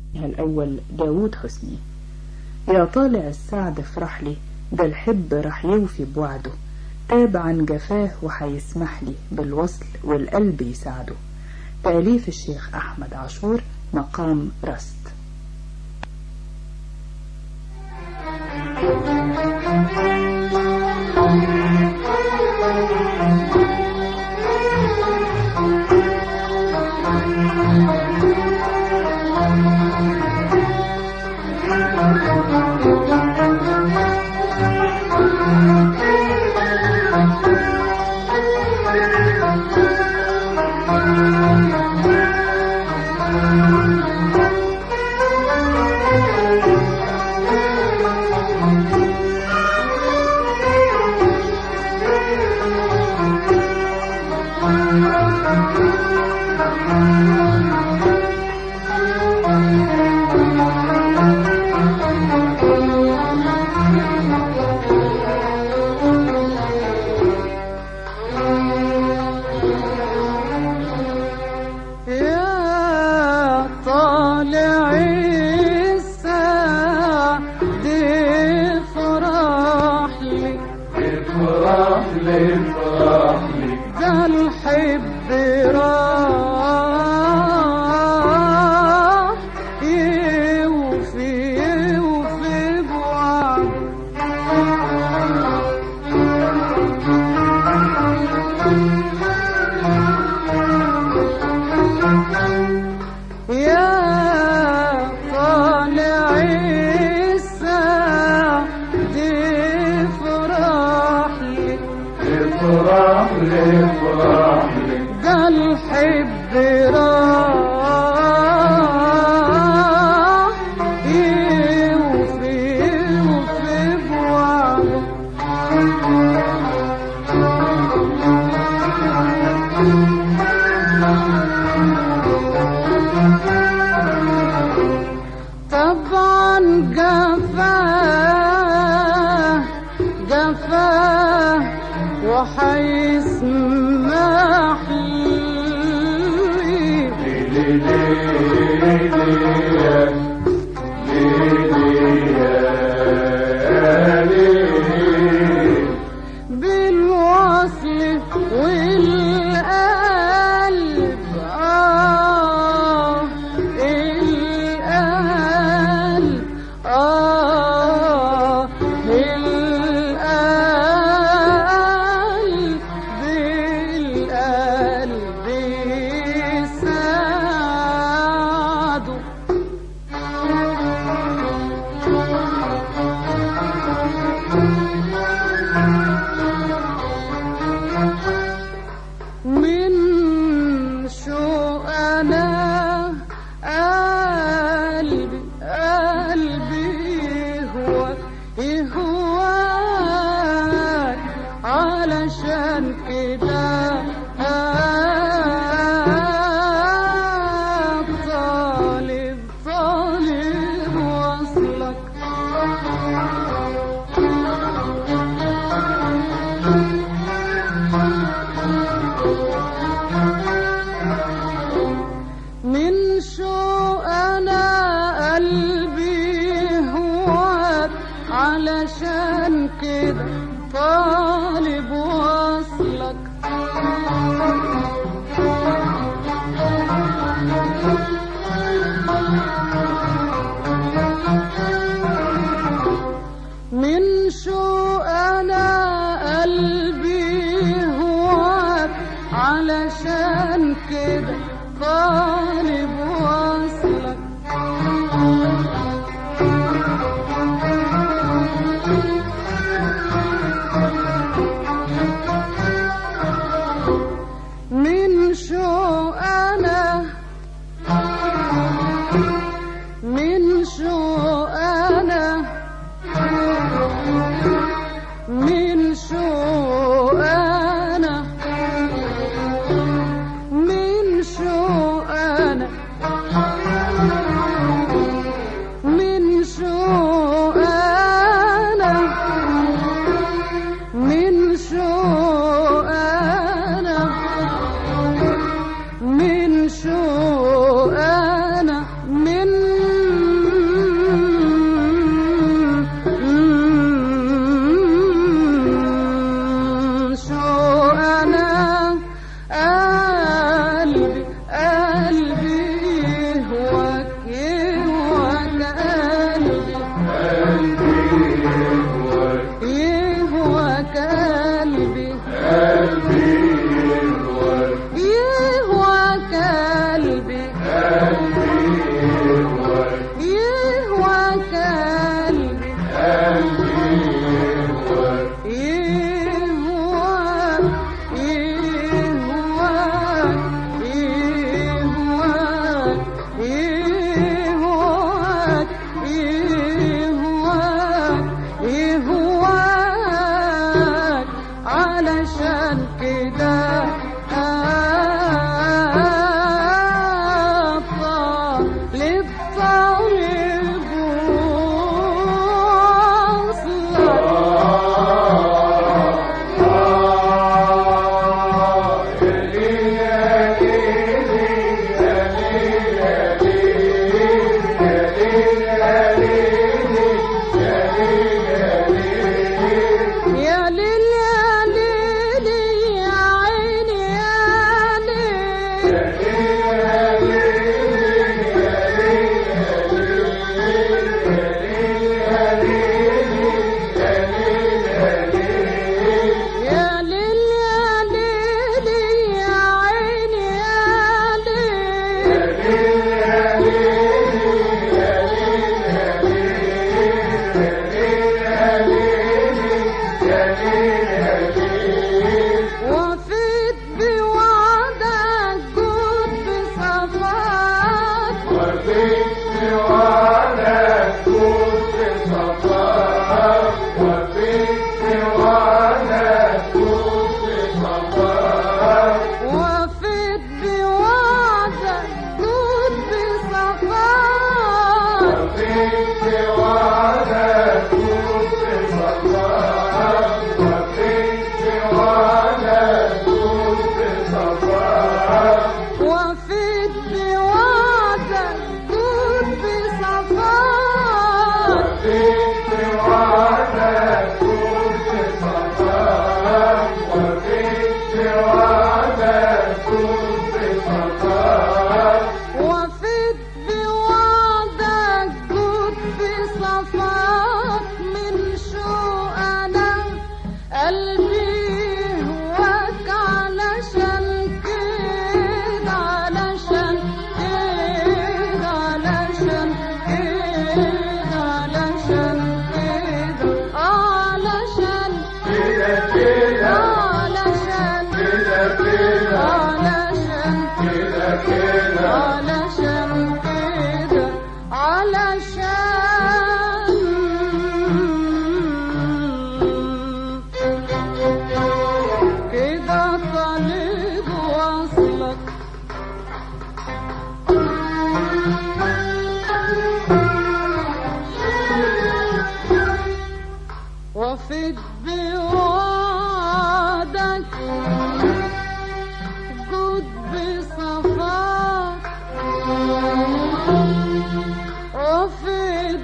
الأول داود حسني يا طالع السعد افرح لي ده الحب راح يوفي بوعده تاب عن جفاه وهيسمح لي بالوصل والقلب يساعده تأليف الشيخ أحمد عاشور مقام رست يا طالع السعد افرح لي افرح لي افرح لي ده الحب راح يوفي يوفي بوعده يا طالع السعد افرح لي افرح لي افرح لي ده الحب راح يوفي يوفي بوعده طبعا جفاه جفاه وحيسمح لي ليلي ليلي ليلي بالوصل والقلب آه القلب آه القلب بالقلب ساعده من شو أنا قلبي قلبي هو يهواك علشان كده طالب طالب وصلك من شو أنا قلبي هواك علشان كده طالب وصلك من شو أنا قلبي هواك علشان كده طالب وصلك من شو أنا وفيت بوعدك كنت بصفاك وفيت بوعدك كنت بصفاك من شو انا قلبي هواك علشان كده علشان كده علشان كده علشان كده علشان علشان علشان علشان كده علشان كده طالب وصلك وفيت بوعدك جود بصفاك وفيت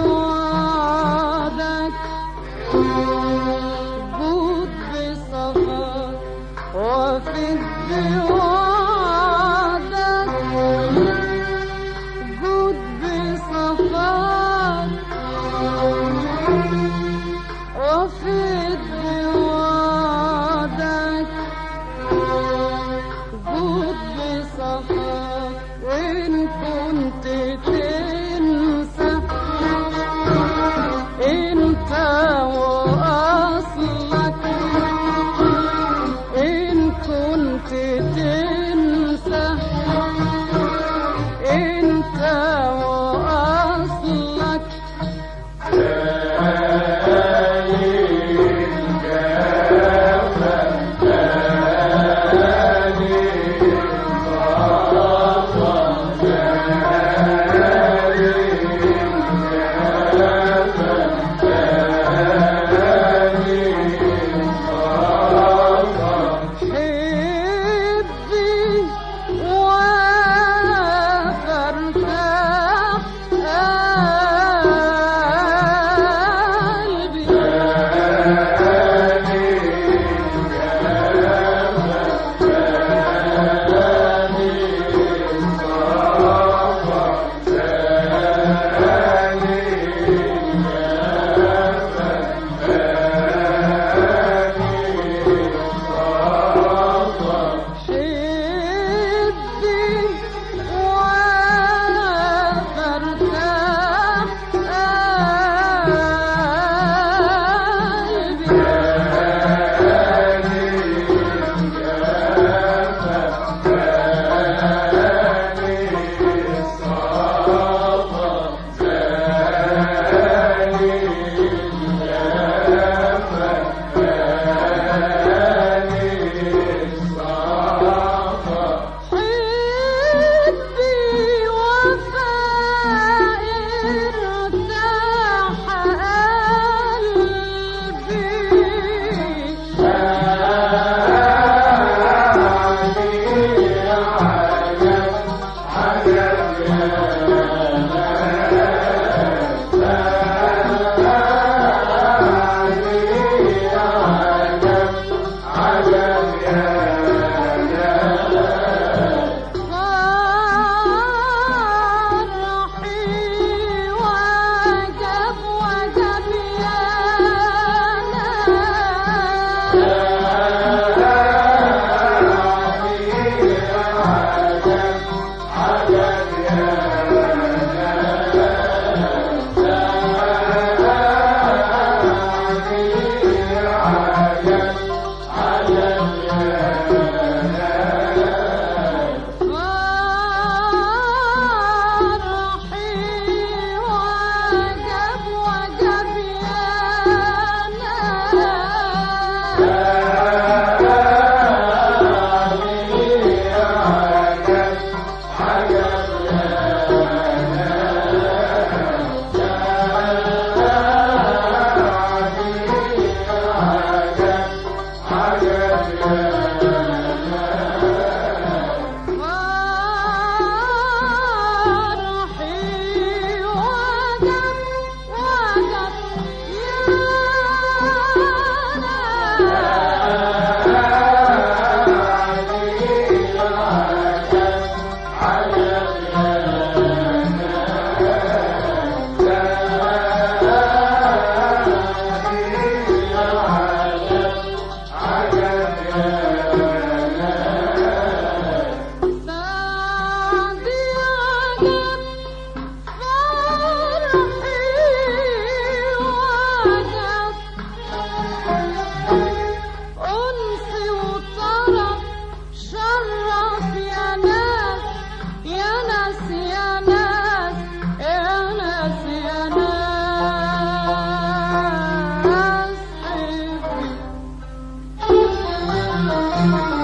بوعدك جود بصفاك وفيت بوعدك جود بصفاك وفيت بوعدك جود بصفاك وإن كنت تنسى انت واصلك ان كنت تنسى انت واصلك حبي وفرتاح قلبي حبي وفرتاح قلبي حبي وفاء ارتاح قلبي فرحي وجب وجب يا فرحي وجب وجب يا Thank you.